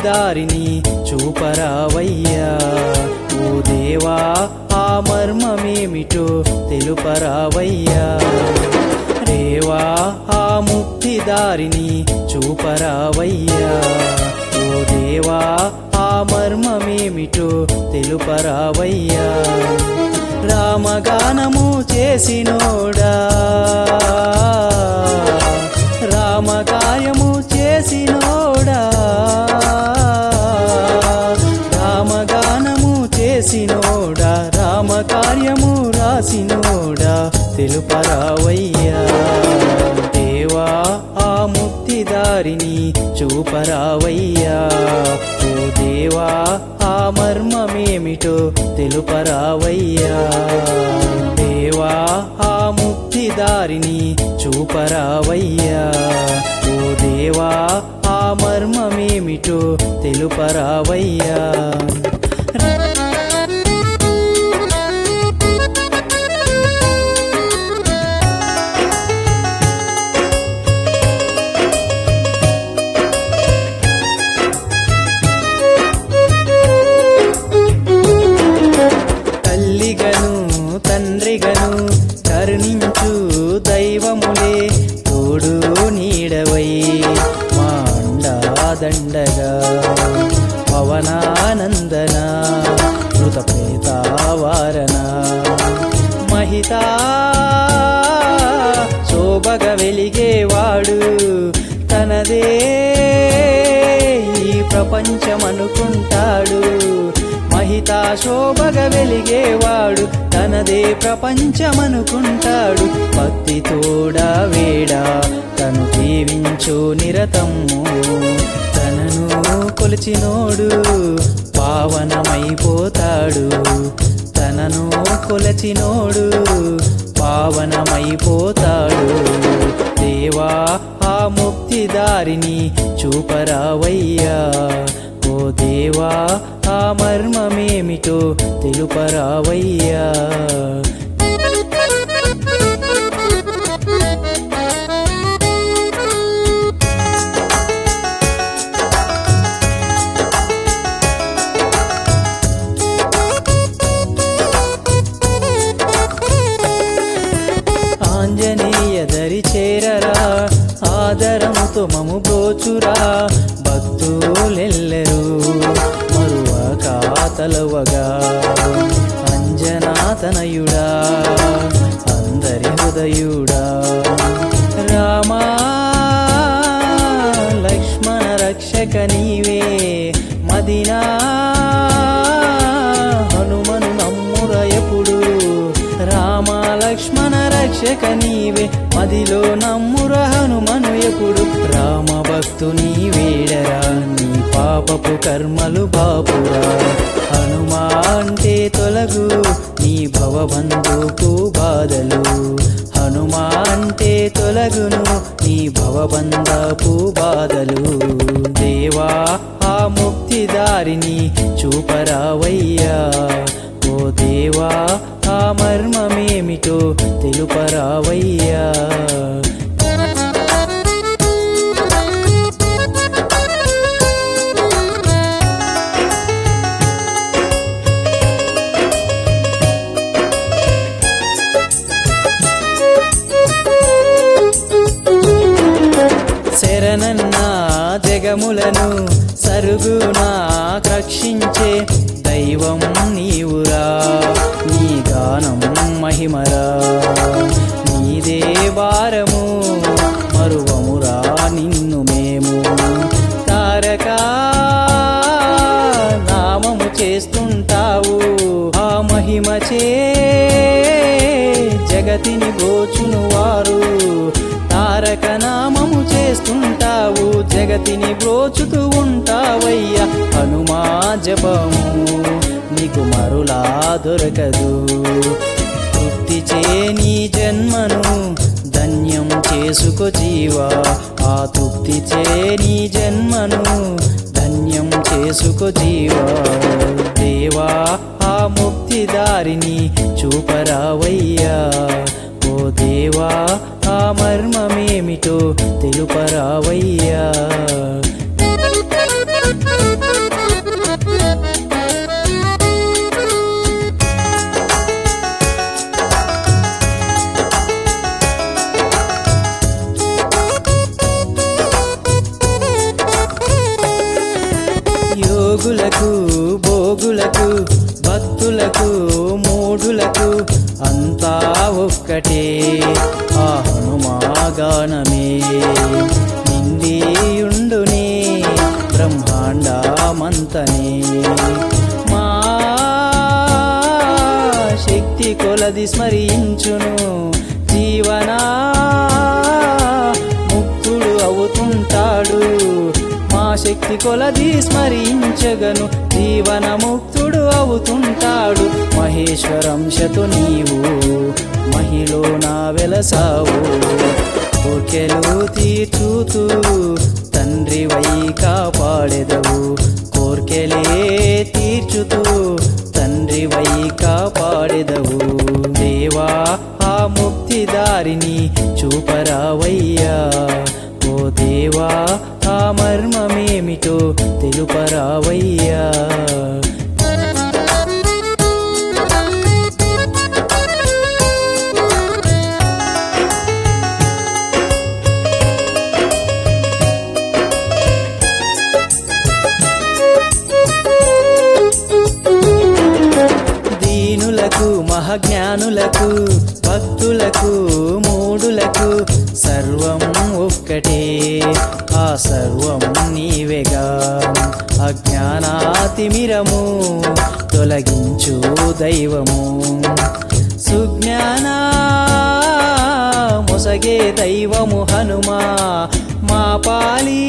దారిని చూపరావయ్యా ఓ దేవా ఆ మర్మమేమిటో తెలుపరావయ్యా దేవా ఆ ముక్తి దారిని చూపరావయ్యా ఓ దేవా ఆ మర్మమేమిటో తెలుపరావయ్యా రామగానము చేసినోడా రామకార్యము చేసినోడా రామగానము చేసినోడా రామకార్యము రాసినోడా తెలుపరావయ్యా దేవా ఆ ముక్తి దారిని చూపరావయ్యా ఓ దేవా ఆ మర్మమేమిటో తెలుపరావయ్యా దేవా ఆ ముక్తి దారిని చూపరావయ్యా ఓ దేవా ఆ మర్మమేమిటో తెలుపరావయ్యా తల్లిగను తండ్రిగను కరుణించు దైవములే తోడు నీడవై మా అండాదండగా పవనానందన మృత ప్రేతావారణ మహితా శోభగ వెలిగేవాడు తనదే ఈ ప్రపంచమనుకుంటాడు మహితా శోభగ వెలిగేవాడు తనదే ప్రపంచమనుకుంటాడు భక్తి తోడా వేడా తను జీవించు నిరతము తనను కొలిచినోడు పావనమైపోతాడు తనను కొలచినోడు పావనమైపోతాడు దేవా ఆ ముక్తి దారిని చూపరావయ్యా ఓ దేవా ఆ మర్మమేమిటో తెలుపరావయ్యా ఆంజనేయ దరి చేరరా ఆదరముతో మము బ్రోచురా భక్తులెల్లరు మరువక తలవగా అంజనాతనయుడా అందరి హృదయుడా రామా లక్ష్మణ రక్షక నీవే మదినా హనుమను నమ్ముర ఎప్పుడు రామ లక్ష్మణ రక్షక నీవే మదిలో నమ్ముర హనుమను ఎప్పుడు రామ భక్తుని వేడరా నీ పాపపు కర్మలు బాపురా హనుమా అంటే తొలగు నీ భవబంధుకు బాధలు హనుమా అంటే తొలగును నీ భవబంధపు బాధలు దేవా ఆ ముక్తి దారిని చూపరావయ్యా ఓ దేవా ఆ మర్మమేమిటో తెలుపరావయ్యా శరణన్న జగములను సరుగునా రక్షించే దైవం నీవురా నీ గానం మహిమరా నీదే వారము మరువమురా నిన్ను మేము తారక నామము చేస్తుంటావు ఆ మహిమచే జగతిని గోచును వారు తారక నామము చేస్తుంటావు జగతిని బ్రోచుతూ ఉంటావయ్యా హనుమా జపము నీకు మరులా దొరకదు తృప్తి చే నీ జన్మను ధన్యం చేసుకో జీవా ఆ తృప్తి చే నీ జన్మను ధన్యం చేసుకో జీవా దేవా ఆ ముక్తి దారిని చూపరావయ్యా ఓ దేవా ఆ మర్మమేమిటో తెలుపరావయ్యా జోగులకు భోగులకు భక్తులకు మూఢులకు అంతా ఒక్కటే ఆ హనుమాగానమే నిండియుండునే బ్రహ్మాండమంతనే మా శక్తి కొలది స్మరించును జీవనా ముక్తుడు అవుతుంటాడు మా శక్తి కొలది స్మరించగను జీవన ముక్తుడు అవుతుంటాడు మహేశ్వరంశతు నీవు మహిలో నా వెలసావు కోర్కెలు తీర్చుతూ తండ్రి వై కాపాడెదవు కోర్కెలే తీర్చుతూ తండ్రి వై కాపాడెదవు దేవా ఆ ముక్తి దారిని చూపరావయ్యా ఓ దేవా ఆ మర్మమేమిటో తెలుపరావయ్యా దీనులకు మహజ్ఞానులకు భక్తులకు మూడులకు సర్వం ఒక్కటే ఆ సర్వం నీవెగా అజ్ఞానాతిమిరము తొలగించు దైవము సుజ్ఞానా మొసగే దైవము హనుమా మా పాలి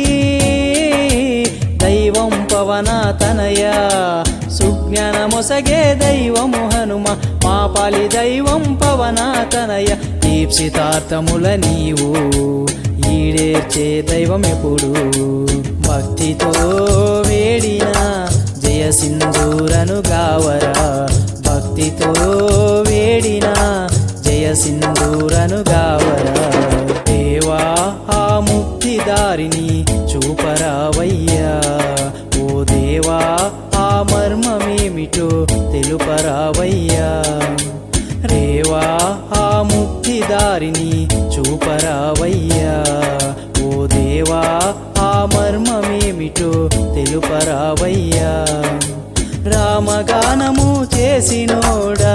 దైవం పవన తనయ సుజ్ఞాన మొసగే దైవము హనుమ మా పాలి దైవం పవన తనయ దీప్సితార్థముల నీవు ఈడేర్చే దైవం ఎప్పుడు భక్తితో వేడిన జయ సింధూరను గావరా భక్తితో వేడిన జయ సింధూరను గావరా దేవా ఆ ముక్తి దారిని చూపరావయ్యా ఓ దేవా ఆ మర్మమేమిటో తెలుపరావయ్యా రేవా ఆ ముక్తి దారిని చూపరావయ్యా ఓ దేవా ఆ మర్మమేమిటో తెలుపరావయ్యా రామగానము చేసినోడా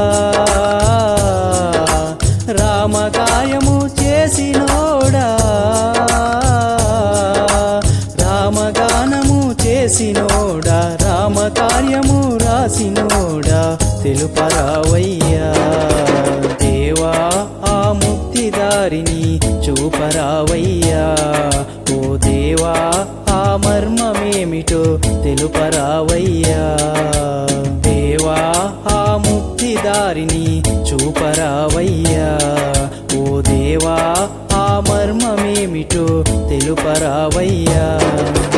రామకాయము చేసినోడా రామగానము చేసినోడా రామకార్యము రాసినోడా తెలుపరావయ్యా దేవా ఆ ముక్తి దారిని చూపరావయ్యా ఓ దేవా ఆ మర్మమేమిటో తెలుపరావయ్యా దేవా ఆ ముక్తి దారిని చూపరావయ్యా ఓ దేవా ఆ మర్మమేమిటో తెలుపరావయ్యా